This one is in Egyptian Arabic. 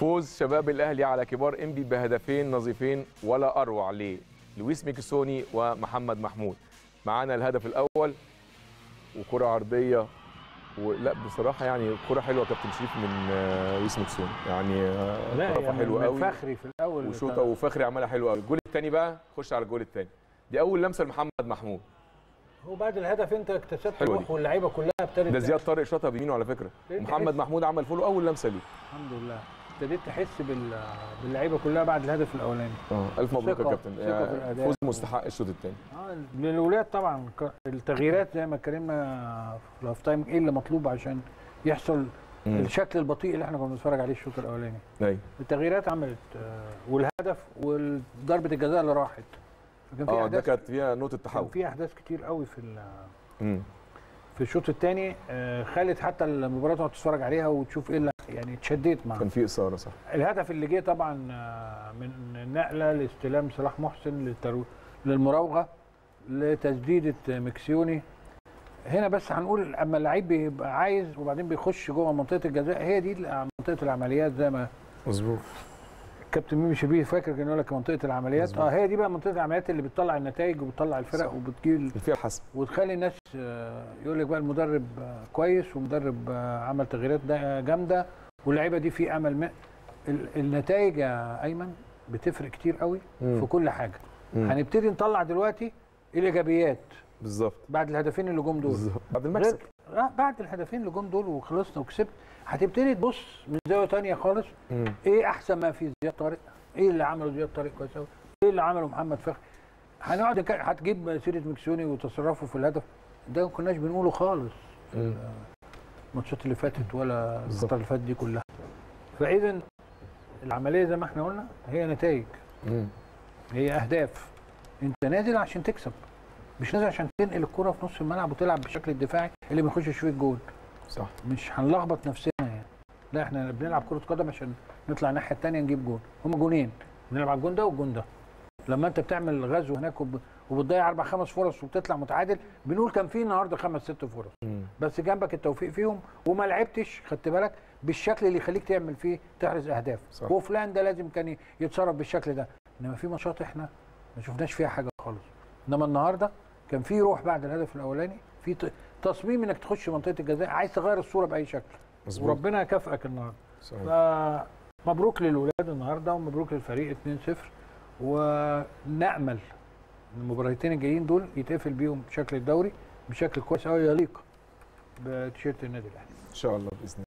فوز شباب الاهلي على كبار انبي بهدفين نظيفين ولا اروع ليه لويس ميكيسوني ومحمد محمود معانا الهدف الاول وكره عرضيه ولا بصراحه يعني كره حلوه كابتن شريف من آه، لويس ميكيسوني يعني آه، لا كره يعني حلوه من قوي فخري في الاول وشوطه وفخري عملها حلوه قوي الجول الثاني بقى خش على الجول الثاني دي اول لمسه لمحمد محمود هو بعد الهدف انت اكتسبت حلوة روح دي. واللعيبه كلها ابتدت ده زياد طارق شاطها بيمينه على فكره انت محمد حس- محمود عمل فولو اول لمسه ليه الحمد لله ابتديت تحس بال- باللعيبه كلها بعد الهدف الاولاني اه الف مبروك يا ثقة- كابتن ثقة في آه، الأداء. فوز مستحق الشوط الثاني اه للاولاد طبعا ك- التغييرات زي ما اتكلمنا في الهاف تايم ايه اللي مطلوب عشان يحصل الشكل البطيء اللي احنا كنا بنتفرج عليه الشوط الاولاني ايوه التغييرات عملت آه، والهدف وضربه الجزاء اللي راحت فكان في اه ده احداث كانت فيها نقطه كان تحول في احداث كتير قوي في ال- مم. في الشوط الثاني خلت حتى المباراه تقعد تتفرج عليها وتشوف ايه اللي يعني اتشديت معاها كان في اثاره صح الهدف اللي جه طبعا آه، من النقله لاستلام صلاح محسن للترو... للمراوغه لتسديده مكسيوني هنا بس هنقول اما اللعيب بيبقى عايز وبعدين بيخش جوه منطقه الجزاء هي دي منطقه العمليات زي ما مظبوط كابتن ميمي شبيه فاكر كان يقول لك منطقه العمليات مظبوط. اه هي دي بقى منطقه العمليات اللي بتطلع النتائج وبتطلع الفرق صح. وبتجيب فيها الحسم وتخلي الناس آه، يقول لك بقى المدرب آه، كويس ومدرب آه، عمل تغييرات دا- جامده واللعيبه دي في امل ما ال- النتائج يا ايمن بتفرق كتير قوي مم. في كل حاجه مم. هنبتدي نطلع دلوقتي الايجابيات بالظبط بعد الهدفين اللي جم دول بالظبط بعد المكسب غير- آه، بعد الهدفين اللي جم دول وخلصنا وكسبت هتبتدي تبص من زاويه تانية خالص مم. ايه احسن ما في زياد طارق ايه اللي عمله زياد طارق كويس قوي ايه اللي عمله محمد فخري هنقعد نك- هتجيب سيره مكسوني وتصرفه في الهدف ده ما كناش بنقوله خالص مم. الماتشات اللي فاتت ولا بالظبط. الفتره اللي فاتت دي كلها فاذا العمليه زي ما احنا قلنا هي نتائج مم. هي اهداف انت نازل عشان تكسب مش نازل عشان تنقل الكره في نص الملعب وتلعب بالشكل الدفاعي اللي ما يخشش فيه الجول صح مش هنلخبط نفسنا يعني لا احنا بنلعب كره قدم عشان نطلع الناحيه الثانيه نجيب جول هما جونين بنلعب على الجون ده والجون ده لما انت بتعمل غزو هناك وب... وبتضيع اربع خمس فرص وبتطلع متعادل بنقول كان في النهارده خمس ست فرص مم. بس جنبك التوفيق فيهم وما لعبتش خدت بالك بالشكل اللي يخليك تعمل فيه تحرز اهداف صح. وفلان ده لازم كان يتصرف بالشكل ده انما في ماتشات احنا ما شفناش فيها حاجه خالص انما النهارده كان في روح بعد الهدف الاولاني في ت- تصميم انك تخش منطقه الجزاء عايز تغير الصوره باي شكل مظبوط وربنا يكافئك النهارده صحيح فمبروك للولاد النهارده ومبروك للفريق 2-0 ونامل ان المباراتين الجايين دول يتقفل بيهم بشكل الدوري بشكل كويس قوي يليق بتيشيرت النادي الاهلي ان شاء الله باذن الله